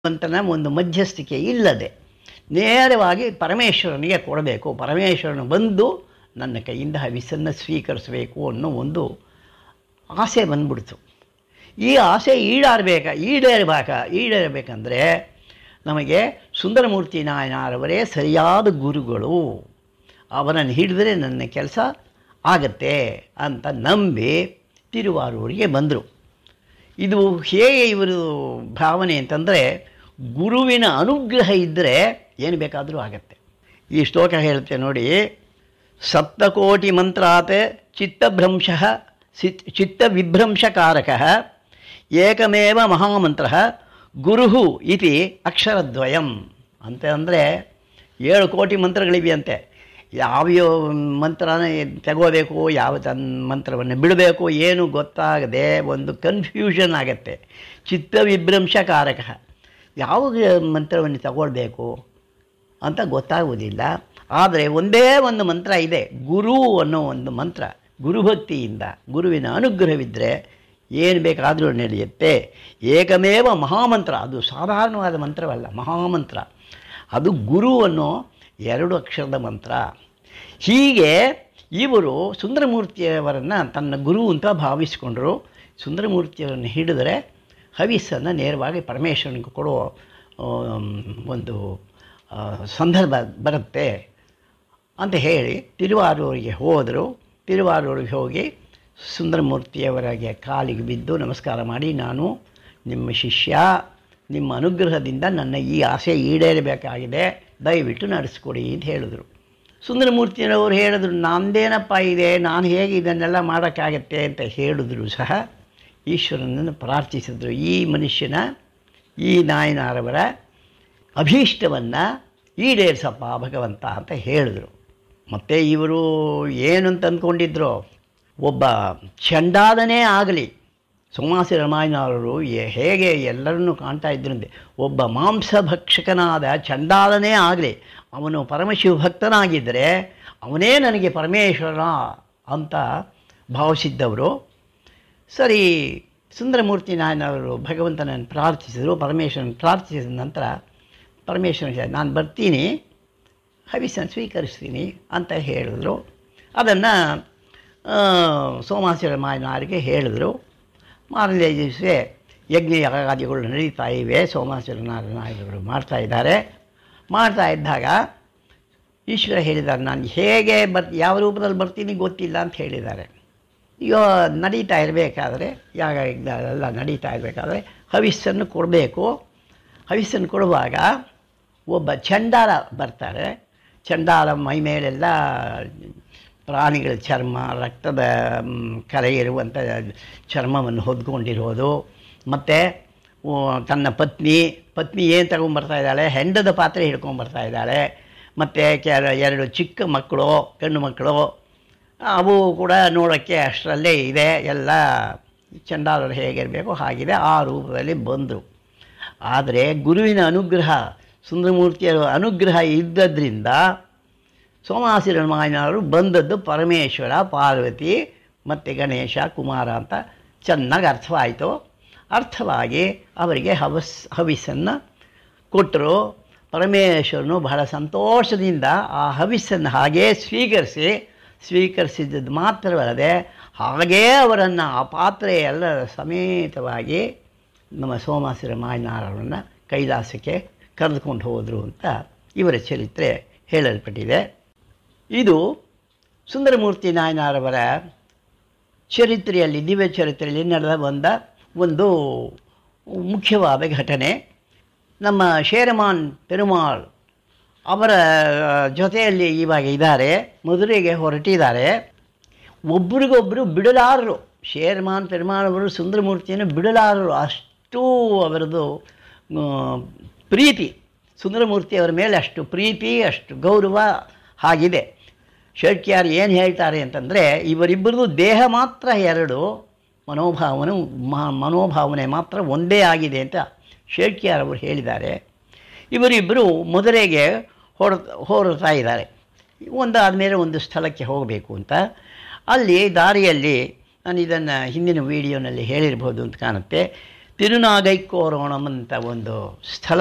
ಅಂತನ ಒಂದು ಮಧ್ಯಸ್ಥಿಕೆ ಇಲ್ಲದೆ ನೇರವಾಗಿ ಪರಮೇಶ್ವರನಿಗೆ ಕೊಡಬೇಕು ಪರಮೇಶ್ವರನು ಬಂದು ನನ್ನ ಕೈಯಿಂದ ಹವಿಸನ್ನು ಸ್ವೀಕರಿಸಬೇಕು ಅನ್ನೋ ಒಂದು ಆಸೆ ಬಂದ್ಬಿಡ್ತು ಈ ಆಸೆ ಈಡಾರಬೇಕ ಈಡೇರಬೇಕ ಈಡೇರಬೇಕಂದ್ರೆ ನಮಗೆ ಸುಂದರಮೂರ್ತಿ ನಾಯನರವರೇ ಸರಿಯಾದ ಗುರುಗಳು ಅವರನ್ನು ಹಿಡಿದ್ರೆ ನನ್ನ ಕೆಲಸ ಆಗತ್ತೆ ಅಂತ ನಂಬಿ ತಿರುವಾರೂರಿಗೆ ಬಂದರು ಇದು ಹೇಗೆ ಇವರು ಭಾವನೆ ಅಂತಂದರೆ ಗುರುವಿನ ಅನುಗ್ರಹ ಇದ್ದರೆ ಏನು ಬೇಕಾದರೂ ಆಗತ್ತೆ ಈ ಶ್ಲೋಕ ಹೇಳುತ್ತೆ ನೋಡಿ ಸಪ್ತಕೋಟಿ ಮಂತ್ರಾತ್ ಚಿತ್ತಭ್ರಂಶ ಚಿತ್ತವಿಭ್ರಂಶಕಾರಕ ಏಕಮೇವ ಮಹಾಮಂತ್ರ ಗುರು ಇತಿ ಅಕ್ಷರದ್ವಯಂ ಅಂತ ಅಂದರೆ ಏಳು ಕೋಟಿ ಮಂತ್ರಗಳಿವೆಯಂತೆ ಯಾವ್ಯಾವ ಮಂತ್ರನ ತಗೋಬೇಕು ಯಾವ ತನ್ನ ಮಂತ್ರವನ್ನು ಬಿಡಬೇಕು ಏನು ಗೊತ್ತಾಗದೆ ಒಂದು ಕನ್ಫ್ಯೂಷನ್ ಆಗತ್ತೆ ಚಿತ್ತವಿಭ್ರಂಶಕಾರಕ ಯಾವ ಮಂತ್ರವನ್ನು ತಗೊಳ್ಬೇಕು ಅಂತ ಗೊತ್ತಾಗುವುದಿಲ್ಲ ಆದರೆ ಒಂದೇ ಒಂದು ಮಂತ್ರ ಇದೆ ಗುರು ಅನ್ನೋ ಒಂದು ಮಂತ್ರ ಗುರುಭಕ್ತಿಯಿಂದ ಗುರುವಿನ ಅನುಗ್ರಹವಿದ್ದರೆ ಏನು ಬೇಕಾದರೂ ನಡೆಯುತ್ತೆ ಏಕಮೇವ ಮಹಾಮಂತ್ರ ಅದು ಸಾಧಾರಣವಾದ ಮಂತ್ರವಲ್ಲ ಮಹಾಮಂತ್ರ ಅದು ಗುರು ಅನ್ನೋ ಎರಡು ಅಕ್ಷರದ ಮಂತ್ರ ಹೀಗೆ ಇವರು ಸುಂದರಮೂರ್ತಿಯವರನ್ನು ತನ್ನ ಗುರು ಅಂತ ಭಾವಿಸಿಕೊಂಡರು ಸುಂದರಮೂರ್ತಿಯವರನ್ನು ಹಿಡಿದರೆ ಹವಿಸ್ಸನ್ನು ನೇರವಾಗಿ ಪರಮೇಶ್ವರನಿಗೆ ಕೊಡೋ ಒಂದು ಸಂದರ್ಭ ಬರುತ್ತೆ ಅಂತ ಹೇಳಿ ತಿರುವಾರೂರಿಗೆ ಹೋದರು ತಿರುವಾರೂರಿಗೆ ಹೋಗಿ ಸುಂದರಮೂರ್ತಿಯವರಿಗೆ ಕಾಲಿಗೆ ಬಿದ್ದು ನಮಸ್ಕಾರ ಮಾಡಿ ನಾನು ನಿಮ್ಮ ಶಿಷ್ಯ ನಿಮ್ಮ ಅನುಗ್ರಹದಿಂದ ನನ್ನ ಈ ಆಸೆ ಈಡೇರಬೇಕಾಗಿದೆ ದಯವಿಟ್ಟು ನಡೆಸ್ಕೊಡಿ ಅಂತ ಹೇಳಿದ್ರು ಸುಂದರಮೂರ್ತಿಯವರು ಹೇಳಿದ್ರು ನಂದೇನಪ್ಪ ಇದೆ ನಾನು ಹೇಗೆ ಇದನ್ನೆಲ್ಲ ಮಾಡೋಕ್ಕಾಗತ್ತೆ ಅಂತ ಹೇಳಿದ್ರು ಸಹ ಈಶ್ವರನನ್ನು ಪ್ರಾರ್ಥಿಸಿದ್ರು ಈ ಮನುಷ್ಯನ ಈ ನಾಯನಾರವರ ಅಭೀಷ್ಟವನ್ನು ಈಡೇರಿಸಪ್ಪ ಭಗವಂತ ಅಂತ ಹೇಳಿದ್ರು ಮತ್ತು ಇವರು ಏನು ಅಂತ ಅಂದ್ಕೊಂಡಿದ್ರು ಒಬ್ಬ ಚಂಡಾದನೇ ಆಗಲಿ ಸೋಮಾಸಿ ರಾಮಾಯಣವರು ಹೇಗೆ ಎಲ್ಲರನ್ನೂ ಕಾಣ್ತಾ ಇದ್ರಂತೆ ಒಬ್ಬ ಮಾಂಸಭಕ್ಷಕನಾದ ಚಂಡಾಲನೇ ಆಗಲಿ ಅವನು ಪರಮಶಿವ ಭಕ್ತನಾಗಿದ್ದರೆ ಅವನೇ ನನಗೆ ಪರಮೇಶ್ವರ ಅಂತ ಭಾವಿಸಿದ್ದವರು ಸರಿ ಸುಂದರಮೂರ್ತಿ ನಾಯನವರು ಭಗವಂತನನ್ನು ಪ್ರಾರ್ಥಿಸಿದರು ಪರಮೇಶ್ವರನ ಪ್ರಾರ್ಥಿಸಿದ ನಂತರ ಪರಮೇಶ್ವರನ ನಾನು ಬರ್ತೀನಿ ಹವಿಸನ್ನು ಸ್ವೀಕರಿಸ್ತೀನಿ ಅಂತ ಹೇಳಿದ್ರು ಅದನ್ನು ಸೋಮಾಸಿರ ಮಾಯನವರಿಗೆ ಹೇಳಿದ್ರು ಮಾರನೇ ದಿವಸ ಯಜ್ಞ ಯಾಗಾದಿಗಳು ನಡೀತಾ ಇವೆ ಸೋಮಾಸಿರ ನಾರಾಯಣರು ಮಾಡ್ತಾ ಇದ್ದಾರೆ ಮಾಡ್ತಾ ಇದ್ದಾಗ ಈಶ್ವರ ಹೇಳಿದ್ದಾರೆ ನಾನು ಹೇಗೆ ಬರ್ ಯಾವ ರೂಪದಲ್ಲಿ ಬರ್ತೀನಿ ಗೊತ್ತಿಲ್ಲ ಅಂತ ಹೇಳಿದ್ದಾರೆ ಈಗ ನಡೀತಾ ಇರಬೇಕಾದ್ರೆ ಯಾಗ ಎಲ್ಲ ನಡೀತಾ ಇರಬೇಕಾದ್ರೆ ಹವಿಸ್ಸನ್ನು ಕೊಡಬೇಕು ಹವಿಸ್ಸನ್ನು ಕೊಡುವಾಗ ಒಬ್ಬ ಚಂಡಾಲ ಬರ್ತಾರೆ ಚಂಡಾಲ ಮೈ ಮೇಲೆಲ್ಲ ಪ್ರಾಣಿಗಳ ಚರ್ಮ ರಕ್ತದ ಕರೆ ಇರುವಂಥ ಚರ್ಮವನ್ನು ಹೊದ್ಕೊಂಡಿರೋದು ಮತ್ತು ತನ್ನ ಪತ್ನಿ ಪತ್ನಿ ಏನು ತಗೊಂಬರ್ತಾ ಇದ್ದಾಳೆ ಹೆಂಡದ ಪಾತ್ರೆ ಹಿಡ್ಕೊಂಬರ್ತಾ ಇದ್ದಾಳೆ ಮತ್ತು ಕೆ ಎರಡು ಚಿಕ್ಕ ಮಕ್ಕಳು ಹೆಣ್ಣು ಮಕ್ಕಳು ಅವು ಕೂಡ ನೋಡೋಕ್ಕೆ ಅಷ್ಟರಲ್ಲೇ ಇದೆ ಎಲ್ಲ ಚಂಡಾಲರು ಹೇಗಿರಬೇಕು ಹಾಗಿದೆ ಆ ರೂಪದಲ್ಲಿ ಬಂದರು ಆದರೆ ಗುರುವಿನ ಅನುಗ್ರಹ ಸುಂದರಮೂರ್ತಿಯ ಅನುಗ್ರಹ ಇದ್ದದ್ರಿಂದ ಸೋಮಾಸಿ ರಾಮಾಯಣವರು ಬಂದದ್ದು ಪರಮೇಶ್ವರ ಪಾರ್ವತಿ ಮತ್ತು ಗಣೇಶ ಕುಮಾರ ಅಂತ ಚೆನ್ನಾಗಿ ಅರ್ಥವಾಯಿತು ಅರ್ಥವಾಗಿ ಅವರಿಗೆ ಹವಸ್ ಹವಿಸ್ಸನ್ನು ಕೊಟ್ಟರು ಪರಮೇಶ್ವರನು ಬಹಳ ಸಂತೋಷದಿಂದ ಆ ಹವಿಸ್ಸನ್ನು ಹಾಗೇ ಸ್ವೀಕರಿಸಿ ಸ್ವೀಕರಿಸಿದ್ದದ್ದು ಮಾತ್ರವಲ್ಲದೆ ಹಾಗೇ ಅವರನ್ನು ಆ ಪಾತ್ರೆ ಎಲ್ಲ ಸಮೇತವಾಗಿ ನಮ್ಮ ಸೋಮಾಸಿ ರಾಮಾಯಣರನ್ನು ಕೈಲಾಸಕ್ಕೆ ಕರೆದುಕೊಂಡು ಹೋದರು ಅಂತ ಇವರ ಚರಿತ್ರೆ ಹೇಳಲ್ಪಟ್ಟಿದೆ ಇದು ಸುಂದರಮೂರ್ತಿ ನಾಯನರವರ ಚರಿತ್ರೆಯಲ್ಲಿ ದಿವ್ಯ ಚರಿತ್ರೆಯಲ್ಲಿ ನಡೆದ ಬಂದ ಒಂದು ಮುಖ್ಯವಾದ ಘಟನೆ ನಮ್ಮ ಶೇರಮಾನ್ ಪೆರುಮಾಳ್ ಅವರ ಜೊತೆಯಲ್ಲಿ ಇವಾಗ ಇದ್ದಾರೆ ಮಧುರೆಗೆ ಹೊರಟಿದ್ದಾರೆ ಒಬ್ರಿಗೊಬ್ಬರು ಬಿಡಲಾರರು ಶೇರ್ಮಾನ್ ಪೆರುಮಾಳ್ ಅವರು ಸುಂದರಮೂರ್ತಿಯನ್ನು ಬಿಡಲಾರರು ಅಷ್ಟು ಅವರದು ಪ್ರೀತಿ ಸುಂದರಮೂರ್ತಿ ಅವರ ಮೇಲೆ ಅಷ್ಟು ಪ್ರೀತಿ ಅಷ್ಟು ಗೌರವ ಹಾಗಿದೆ ಶೇಟ್ಕ್ಯಾರ್ ಏನು ಹೇಳ್ತಾರೆ ಅಂತಂದರೆ ಇವರಿಬ್ಬರದು ದೇಹ ಮಾತ್ರ ಎರಡು ಮನೋಭಾವನೆ ಮನೋಭಾವನೆ ಮಾತ್ರ ಒಂದೇ ಆಗಿದೆ ಅಂತ ಶೇಟ್ಕ್ಯಾರ್ ಅವರು ಹೇಳಿದ್ದಾರೆ ಇವರಿಬ್ಬರು ಮದುರೆಗೆ ಹೊರ ಹೊರಡ್ತಾ ಇದ್ದಾರೆ ಒಂದಾದ ಮೇಲೆ ಒಂದು ಸ್ಥಳಕ್ಕೆ ಹೋಗಬೇಕು ಅಂತ ಅಲ್ಲಿ ದಾರಿಯಲ್ಲಿ ನಾನು ಇದನ್ನು ಹಿಂದಿನ ವೀಡಿಯೋನಲ್ಲಿ ಹೇಳಿರ್ಬೋದು ಅಂತ ಕಾಣುತ್ತೆ ತಿರುನಾಗೈಕೋರೋಣಂ ಅಂತ ಒಂದು ಸ್ಥಳ